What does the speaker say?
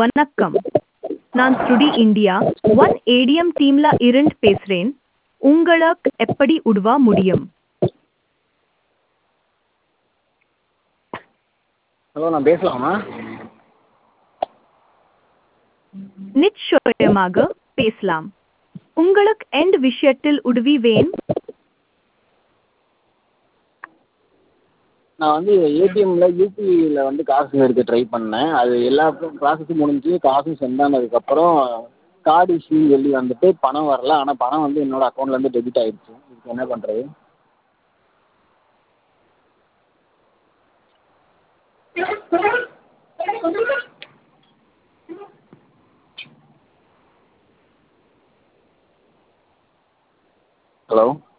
வணக்கம் நான் ஸ்டுடி India one ATM டீம்ல இருந்து பேசுறேன் உங்களுக்கு எப்படி உதவ முடியும் ஹலோ நான் பேசலாமா நிச்சயமாக பேசலாம் உங்களுக்கு எந்த விஷயத்தில் உதவி வேணும் நான் வந்து ஏடிஎம்ல யூபிஐயில் வந்து காசு எடுக்க ட்ரை பண்ணேன் அது எல்லா ப்ராசஸும் முடிஞ்சு காசும் சென்ட் ஆனதுக்கப்புறம் கார்டு இஷ்யூன்னு சொல்லி வந்துட்டு பணம் வரல ஆனால் பணம் வந்து என்னோட அக்கௌண்ட்லேருந்து டெபிட் ஆயிடுச்சு இதுக்கு என்ன பண்ணுறது ஹலோ